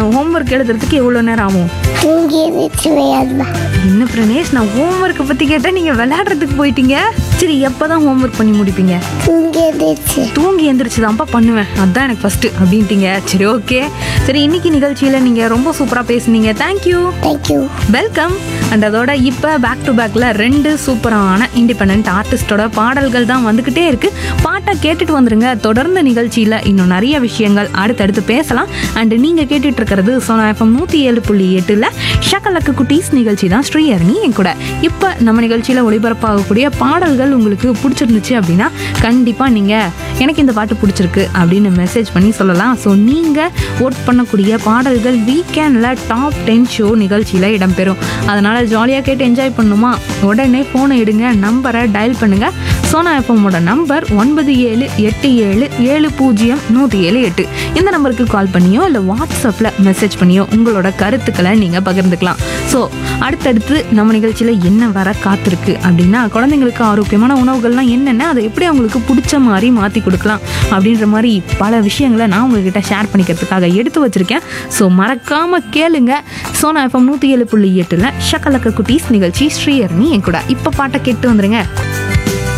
homework எழுதுறதுக்கு எவ்வளோ நேரம் ஆகும் தூங்கி எந்திரிச்சு விளையாடுவா என்ன பிரணேஷ் நான் ஹோம்ஒர்க்கை பற்றி கேட்டால் நீங்கள் விளையாடுறதுக்கு போயிட்டீங்க சரி எப்போ தான் ஹோம்ஒர்க் பண்ணி முடிப்பீங்க தூங்கி எந்திரிச்சு தூங்கி எந்திரிச்சு தான்ப்பா பண்ணுவேன் அதுதான் எனக்கு ஃபஸ்ட்டு அப்படின்ட்டீங்க சரி ஓகே சரி இன்னைக்கு நிகழ்ச்சியில் நீங்கள் ரொம்ப சூப்பராக பேசுனீங்க தேங்க்யூ தேங்க்யூ வெல்கம் அண்ட் அதோட இப்போ பேக் டு பேக்கில் ரெண்டு சூப்பரான இண்டிபெண்ட் ஆர்டிஸ்டோட பாடல்கள் தான் வந்துக்கிட்டே இருக்கு பாட்டை கேட்டுட்டு வந்துருங்க தொடர்ந்து நிகழ்ச்சியில் இன்னும் நிறைய விஷயங்கள் அடுத்தடுத்து பேசலாம் அண்ட் நீங்கள் கேட்டுட்டு இருக்கிறது சோனா எஃப்எம் நூற்றி ஏழு புள்ளி எட்டில் ஷக்கலக்கு குட்டீஸ் நிகழ்ச்சி தான் ஸ்ரீஹரணி என் கூட இப்போ நம்ம நிகழ்ச்சியில் ஒளிபரப்பாகக்கூடிய பாடல்கள் உங்களுக்கு பிடிச்சிருந்துச்சு அப்படின்னா கண்டிப்பாக நீங்கள் எனக்கு இந்த பாட்டு பிடிச்சிருக்கு அப்படின்னு மெசேஜ் பண்ணி சொல்லலாம் ஸோ நீங்கள் ஓட் பண்ணக்கூடிய பாடல்கள் வீக்கெண்டில் டாப் டென் ஷோ நிகழ்ச்சியில் இடம்பெறும் அதனால் ஜாலியாக கேட்டு என்ஜாய் பண்ணுமா உடனே ஃபோனை எடுங்க நம்பரை டயல் பண்ணுங்கள் சோனா எஃப்எம்மோட நம்பர் ஒன்பது ஏழு எட்டு ஏழு ஏழு பூஜ்ஜியம் நூற்றி ஏழு எட்டு இந்த நம்பருக்கு கால் பண்ணியோ இல்லை வாட்ஸ்அப்பில் மெசேஜ் பண்ணியோ உங்களோட கருத்துக்களை நீங்கள் பகிர்ந்துக்கலாம் ஸோ அடுத்தடுத்து நம்ம நிகழ்ச்சியில் என்ன வர காத்திருக்கு அப்படின்னா குழந்தைங்களுக்கு ஆரோக்கியமான உணவுகள்லாம் என்னென்ன அதை எப்படி அவங்களுக்கு பிடிச்ச மாதிரி மாற்றி கொடுக்கலாம் அப்படின்ற மாதிரி பல விஷயங்களை நான் உங்ககிட்ட ஷேர் பண்ணிக்கிறதுக்காக எடுத்து வச்சிருக்கேன் ஸோ மறக்காமல் கேளுங்க சோனா எஃப்எம் நூற்றி ஏழு புள்ளி எட்டில் ஷக்கலக்க குட்டீஸ் நிகழ்ச்சி ஸ்ரீஹரணி என் கூட இப்போ பாட்டை கேட்டு வந்துருங்க